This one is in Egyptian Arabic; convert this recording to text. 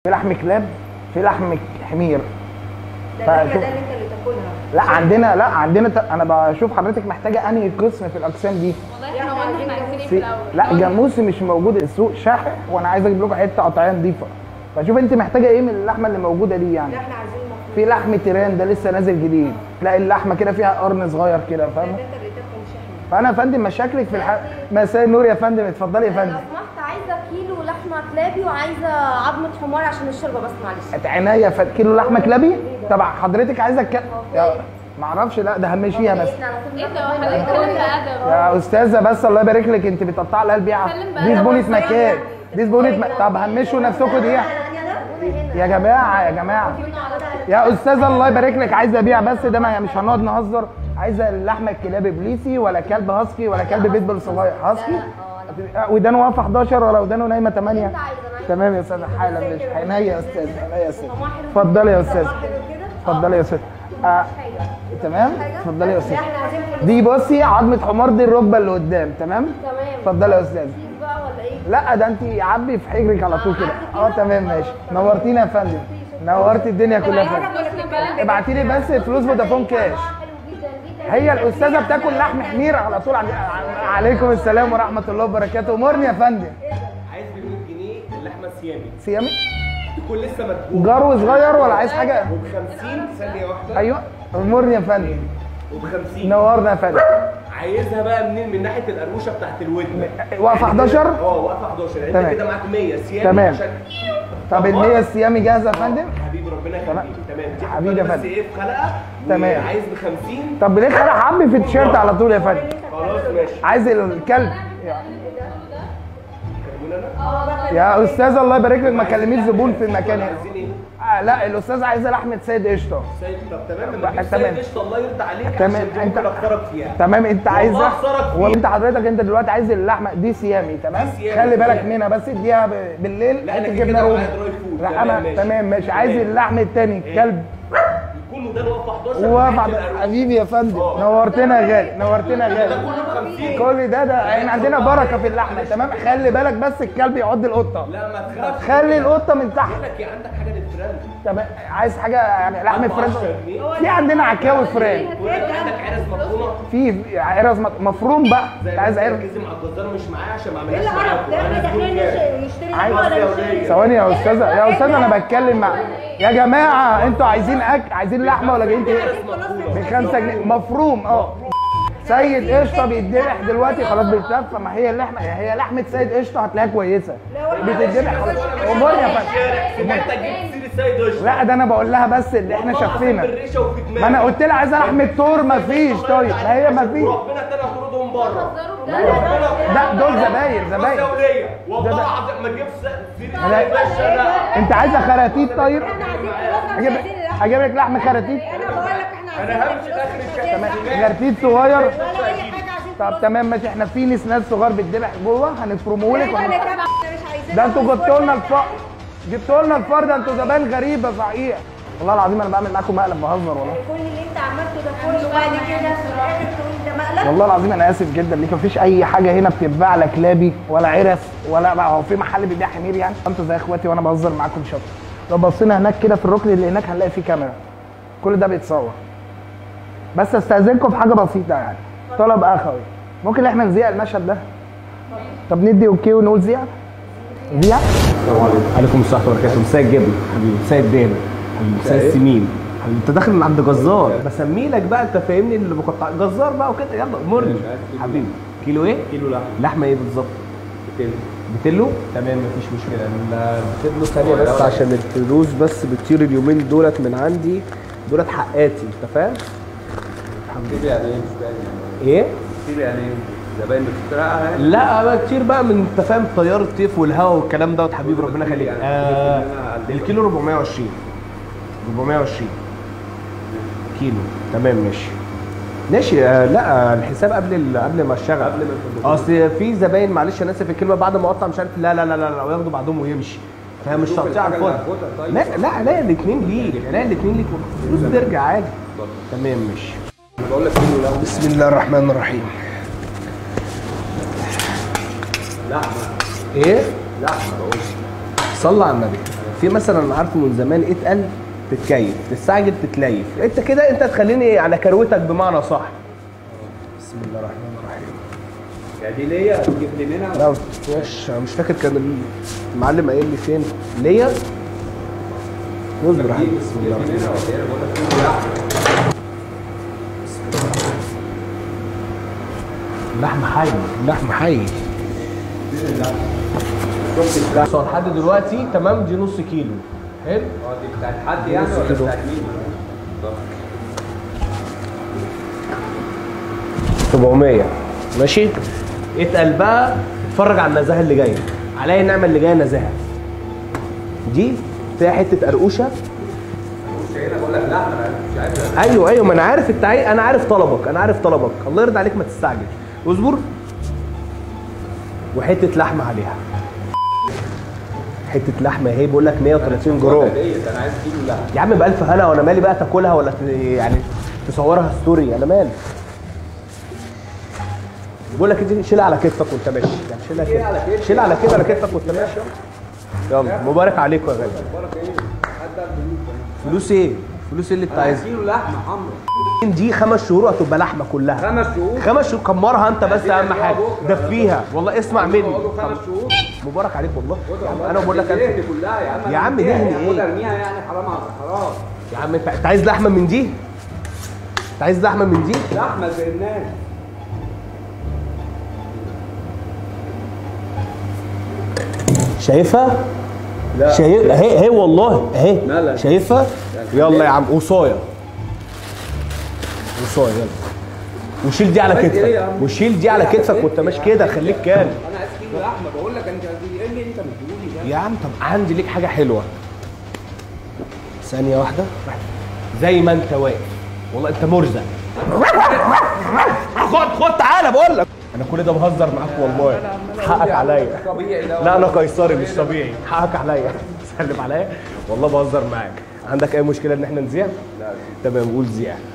في لحم كلاب في لحم حمير ده اللحمه فشوف- ده اللي انت اللي تاكلها لا عندنا لا عندنا ت... انا بشوف حضرتك محتاجه انهي قسم في الاقسام دي والله احنا قلنا احنا عايزين ايه في في... الاول لا جاموسي مش موجود السوق شاحح وانا عايز اجيب لكم حته قطعيه نظيفه فشوف انت محتاجه ايه من اللحمه اللي موجوده دي يعني لا احنا عايزين مفروض في لحم تيران ده لسه نازل جديد تلاقي اللحمه كده فيها قرن صغير كده ده فاهم انت اللي تاكل مش احنا فانا يا فندم مشاكلك في الح... مساء النور يا فندم اتفضلي يا لو فندم سمحت عايزه كيلو لحمه كلابي وعايزه عظمه حمار عشان الشوربه بس معلش عينيا يا فندم كيلو لحمه كلابي طبعا حضرتك عايزه الك... يا معرفش لا ده همشيها بس احنا على طول ايه ده بناخد حضرتك بالنا. كلام بأدب يا استاذه بس الله يبارك لك انت بتقطع لها البيعه اتكلم بقى. دي زبونه بص مكان يعني. دي زبونه م... طب همشوا نفسكم دي يا جماعه يا جماعه يا استاذه الله يبارك لك عايزه ابيع بس ده ما مش هنقعد نهزر عايزه اللحمه الكلاب بليسي ولا كلب هاسكي ولا كلب بيتبل صغير هاسكي ودانه واقفه 11 ولا ودانه نايمه 8 انت عايزه معاك تمام يا استاذه حالا ماشي عينيا يا استاذ عينيا يا استاذ اتفضلي يا استاذ اتفضلي يا استاذ آه. تمام اتفضلي يا استاذ احنا عايزين دي بصي عظمه حمار دي الركبه اللي قدام تمام تمام اتفضلي يا استاذ كيس بقى ولا ايه لا ده انت عبي في حجرك على طول كده اه تمام ماشي نورتينا يا فندم نورتي الدنيا كلها يا فندم فلوسنا بقى ابعتي لي بس فلوس فودافون كاش حلو جدا جدا هي الاستاذه بتاكل لحم حمير على طول عند... عليكم السلام ورحمه الله وبركاته امرني يا فندم عايز ب 100 جنيه اللحمه السيامي سيامي تكون لسه مدبوحه جرو صغير ولا عايز حاجه وب 50 ثانيه واحده ايوه امرني يا فندم وب 50 نورنا يا فندم عايزها بقى منين من ناحيه القرموشه بتاعت الودن واقفه 11 اه واقفه 11 يعني تمام. انت كده معاك 100 سيامي تمام. عشان طب ال 100 السيامي جاهزه يا فندم حبيبي ربنا تمام. يخليك تمام دي حبيبي يا بس فندم. ايه في خلقه تمام. عايز ب 50 طب ليه خلق عبي في التيشيرت على طول يا فندم خلاص ماشي عايز الكلب كلمونا انا يا استاذ الله يبارك لك ما كلميش زبون في المكان هنا عايزين ايه؟ آه لا الاستاذ عايزه لحمه سيد قشطه سيد طب تمام بقى لما تجيب تمام. سيد قشطه الله يرضى عليك تمام. عشان دي انت- ممكن اخسرك فيها تمام انت عايزه أخسرك فيه. وانت حضرتك انت دلوقتي عايز اللحمه دي سيامي تمام دي سيامي. خلي بالك منها بس اديها ب- بالليل لا، أنا حته كده جبنه كده رومي معايا دراي فود. لا تمام، انا ماشي. تمام ماشي عايز تمام. اللحم التاني كلب يكون ودان واقفه 11 وافع ناحية القرموشة. حبيبي يا فندم نورتنا يا غالي نورتنا يا غالي كل ده ده احنا عندنا بركه في اللحمه تمام خلي بالك بس الكلب يعض القطه لا ما تخافش خلي القطه من تحت بقول لك ايه عندك حاجه للفران تمام عايز حاجه يعني لحم عندك فران 10 جنيه. في عندنا عكاوي فران بقول لك عندك عرس مطحونه في عرس مط- مفروم بقى زي انت ما عايز انت عرس مركزي مع الجزار مش معايا عشان ما ايه اعملهاش القرف ده احنا معاكم داخلين انا نش- نشتري عايز- لحمه ولا نشتري ثواني يا استاذه يا استاذه انا بتكلم مع يا جماعه انتوا عايزين اكل عايزين لحمه ولا جايين ايه ب 5 جنيه مفروم اه سيد قشطه بيتذبح دلوقتي خلاص بيتلف ما هي اللحمه هي لحمه سيد قشطه هتلاقيها كويسه بتتذبح خلاص امور يا فندم انت جبت سيره سيد قشطه لا ده انا بقول لها بس اللي احنا شفينا بالريشه وفي دماغك ما انا قلت لها عايزه لحمه تور ما فيش طيب ما هي ما فيش وربنا تاني هتطردهم بره لا دول زباين زباين دوليه ده- والله ده- العظيم ما تجيبش سيره ما لا- سيد قشطه لا انت عايزه خراتيت طيب احنا عايزين فلوسنا مش اجيب عايزين اللحمه اجيب لك لحم خراتيت انا بقول لك احنا انا عايزين همشي فلوسنا داخل مش الشقه عايزين تمام خراتيت صغير ولا اي حاجه عايزين طب تمام ماشي احنا في نسناس صغار بيتذبح جوه هنفرمه لك احنا وهن- مش عايزين ده انتوا جبتوا لنا الفار جبتوا لنا الفار ده انتوا زباين غريبه صحيح والله العظيم انا بعمل معاكم مقلب بهزر والله كل اللي انت عملته ده كله بعد كده في الاخر تقول ده مقلب والله العظيم انا اسف جدا ليك مفيش اي حاجه هنا بتتباع لا كلابي ولا عرس ولا بقى هو في محل بيبيع حمير يعني انتوا زي اخواتي وانا بهزر معاكم شط لو بصينا هناك كده في الركن اللي هناك هنلاقي فيه كاميرا كل ده بيتصور بس استاذنكم في حاجه بسيطه يعني طلب اخوي ممكن احنا نذيع المشهد ده طب ندي اوكي ونقول زيع زيع عليكم الصحة والبركاته مساء الجبن حبيبي مساء الدين حبيبي مساء السمين حبيبي انت داخل من عند جزار بسمي لك بقى انت فاهمني اللي بقطع جزار بقى وكده يلا امرني حبيبي كيلو ايه؟ كيلو لحمه لحمه ايه بالظبط؟ بتلو تمام مفيش مشكله البتلو ثانيه بس عشان الفلوس بس بتطير اليومين دولت من عندي دولت حقاتي انت فاهم؟ كتير يعني ايه مش فاهم يعني ايه؟ كتير يعني ايه زباين بتسرقها يعني لا بقى كتير بقى من انت فاهم طيار الطيف والهواء والكلام دوت حبيبي ربنا يخليك يعني آه كده الكيلو 420 420 كيلو تمام ماشي ماشي آه لا آه، الحساب قبل ال- قبل ما اشتغل قبل ما تبقى. اصل في زباين معلش انا اسف في الكلمه بعد ما اقطع مش عارف لا لا لا لا, لا وياخدوا بعضهم ويمشي فهي مش شوف تقطيع على الحاجة اللي الفاضي هاخدها طيب. لا لا لا الاثنين ليك لا الاثنين ليك الفلوس ترجع عادي تمام ماشي انا بقول لك كيلو لحمه بسم الله الرحمن الرحيم لحمه ايه لحمه بقول صلى على النبي في مثلا انا عارفه من زمان اتقل تتكيف تستعجل تتليف انت كده انت تخليني على كروتك بمعنى صح بسم الله الرحمن الرحيم يعني دي ليا تجيب لي منها لا مش مش فاكر كان المعلم قايل لي فين ليا اصبر يا حبيبي بسم الله الرحمن الرحيم لحم حي لحم حي بص هو لحد دلوقتي تمام دي نص كيلو حلو اه دي بتاعت حد يعني ولا كيلو. بتاعت مين؟ 700 ماشي اتقل بقى اتفرج على النزاهه اللي جايه عليا النعمه اللي جايه نزاهه دي فيها حته قرقوشه مش هنا بقول لك لا انا مش عارف ايوه ايوه ما انا عارف انت عاي... انا عارف طلبك انا عارف طلبك الله يرضى عليك ما تستعجل اصبر وحته لحمه عليها حته لحمه اهي بقول لك 130 جرام ديت انا عايز كيلو لا يا عم بألف هنا وانا مالي بقى تاكلها ولا ت... يعني تصورها ستوري انا مالي بقول لك دي شيلها على كتفك وانت ماشي يعني شيلها كده على كتفي؟ شيلها على كده على كتفك وانت ماشي يلا مبارك عليكم يا غالي اخبارك ايه؟ حد الفلوس فلوس ايه؟ فلوس ايه اللي انت انا عايز عايزها؟ كيلو لحمه حمرا دي خمس شهور هتبقى لحمه كلها خمس شهور خمس شهور كمرها انت بس عايزين اهم نبيعها حاجه بكرة. دفيها والله اسمع مني بقول له خمس شهور مبارك عليك والله يا عم انا بقول لك دي ألف. كلها يا عم يا عم أنا دهن بديها، إيه؟ خد ارميها يعني حرام على حرام يا عم انت انت عايز لحمه من دي؟ انت عايز لحمه من دي؟ لحمه زي الناس شايفها؟ لا. شايف اهي اهي والله اهي لا، لا. شايفها؟ يلا يا عم وصايه وصايه يلا وشيل دي على عايز إيه يا كتفك عم؟ وشيل دي على إيه يا كتفك حبيبي؟ وانت ماشي يا كده عم خليك إيه؟ كام انا عايز كيلو لحمه بقول لك انت ايه اللي انت بتقولي ده يا عم طب عندي ليك حاجه حلوه ثانيه واحده زي ما انت واقف والله انت مرزق خد خد تعالى بقول لك انا كل ده بهزر معاك والله حقك عليا طبيعي ده لا انا قيصري مش طبيعي حقك عليا سلم عليا والله بهزر معاك عندك اي مشكله ان احنا نذيع لا تمام قول ذيع